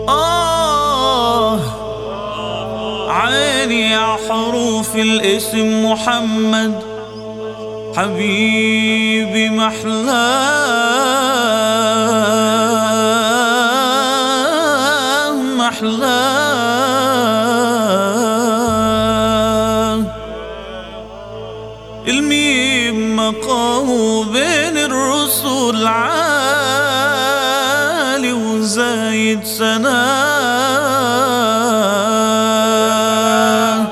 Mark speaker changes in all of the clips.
Speaker 1: آه عيني يا حروف الاسم محمد حبيبي محلاه محلاه الميم مقامه بين الرسل عالي وزايد سناه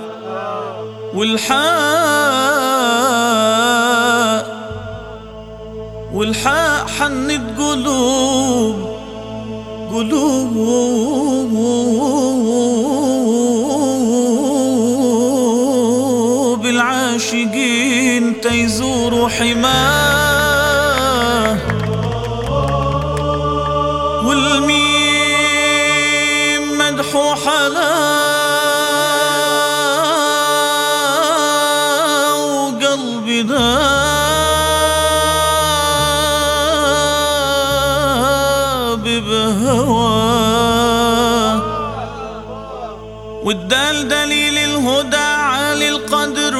Speaker 1: والحاء والحاء حنت قلوب قلوب العاشقين تيزوروا حماه والميم مدحو حلا وقلبي داب بهواه والدال دليل الهدى عالي القدر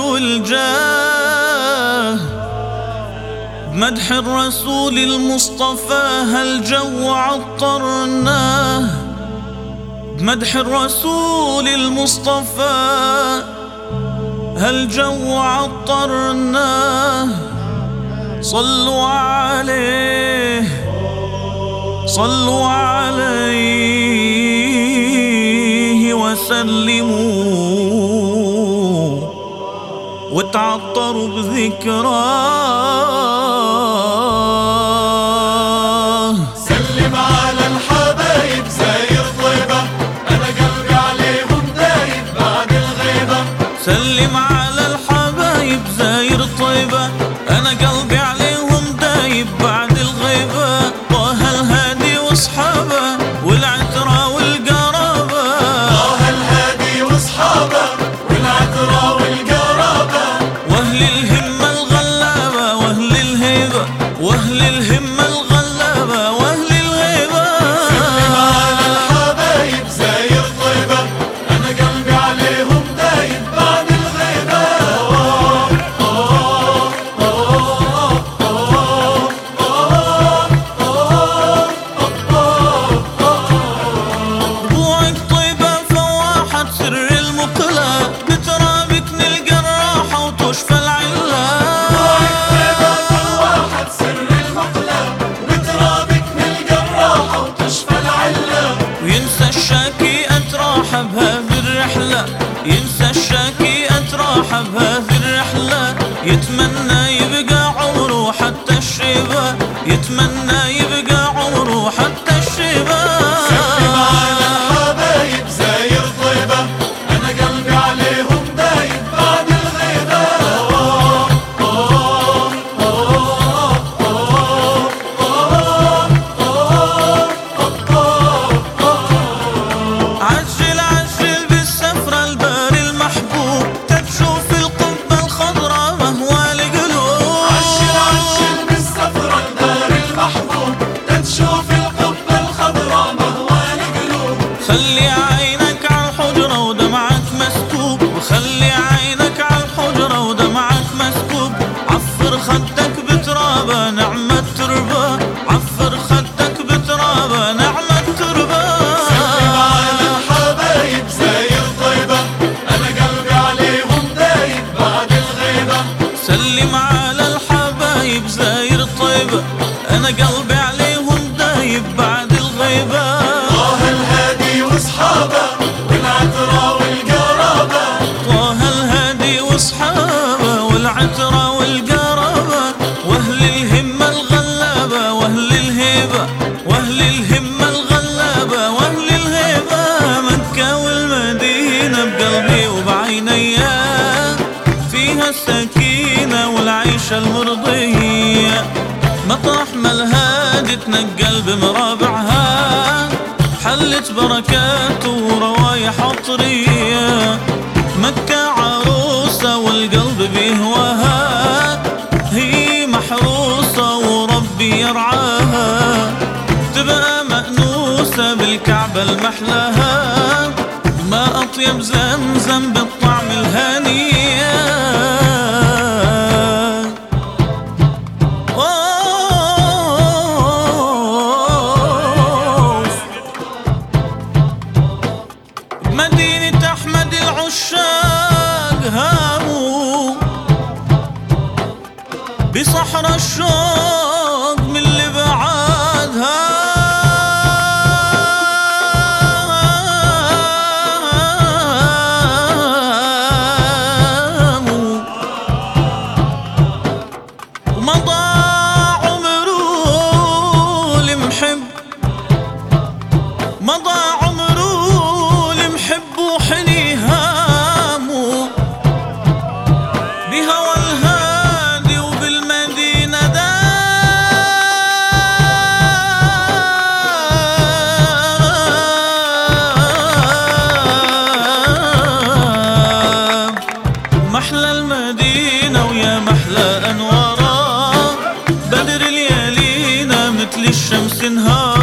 Speaker 1: والجاه بمدح الرسول المصطفى هالجو عطرناه بمدح الرسول المصطفى هالجو عطرناه صلوا عليه صلوا عليه وسلموا وتعطروا بذكراه
Speaker 2: سلم على الحبايب زاير طيبة أنا قلبي عليهم دايب بعد الغيبة
Speaker 1: سلم على الحبايب زاير طيبة أنا قلبي عليهم دايب بعد الغيبة طه الهادي واصحابه والعترة والقرابة
Speaker 2: طه الهادي واصحابه والعترة والقرابة
Speaker 1: واهل الهمة الغلابة واهل الهيبة واهل الهمة الغلابة واهل الهيبة
Speaker 2: سلم على الحبايب زاير طيبة أنا قلبي عليهم دايب بعد الغيبة
Speaker 1: ربوعك طيبة فواحة سر المقلة بترابك نلقى الراحة وتشفى العلة
Speaker 2: واحد سر المقلة بترابك نلقى الراحة وتشفى العلة
Speaker 1: وينسى الشاكي أتراح بهذه الرحلة ينسى الشاكي أتراح بهذه الرحلة يتمنى يبقى عمره حتى الشيبة يتمنى يبقى عمره حتى الشيبة
Speaker 2: سلم على الحبايب زاير طيبة أنا قلبي عليهم دايب بعد الغيبة
Speaker 1: عجل عجل بالسفرة البار المحبوب تشوف القبة الخضراء مهوى القلوب
Speaker 2: عشر عشر بالسفرة لدار المحبوب تشوف القبة الخضراء مهوى القلوب
Speaker 1: خلي عينك على الحجرة ودمعك مسكوب وخلي عينك على الحجرة ودمعك مسكوب عفر خدك بترابة نعمة تربة عفر خدك بترابة نعمة تربة
Speaker 2: سلم على الحبايب زاير طيبة أنا قلبي عليهم دايب بعد الغيبة
Speaker 1: سلم على الحبايب زاير طيبة أنا قلبي عليهم دايب بعد الغيبة
Speaker 2: طه الهادي واصحابه والعترة والقرابة
Speaker 1: طه الهادي واصحابه والعترة والقرابة واهل الهمة الغلابة واهل الهيبة واهل الهمة الغلابة واهل الهيبة مكة والمدينة بقلبي وبعيني فيها السكينة والعيشة المرضية مطرح ما الهادي تنقل بمرابعها حلت بركات وروايح عطرية مكة عروسة والقلب بيهواها هي محروسة وربي يرعاها تبقى مأنوسة وانسى بالكعبة المحلاها ما أطيب زمزم بالطعم الهنية مدينة أحمد العشاق هاموا بصحراء الشوق من اللي بعدها ومضى عمره المحب مضى عمره المحب وحني هامه بهوى الهادي وبالمدينة دام محلى المدينة ويا محلى أنوارها بدر ليالينا مثل الشمس نهار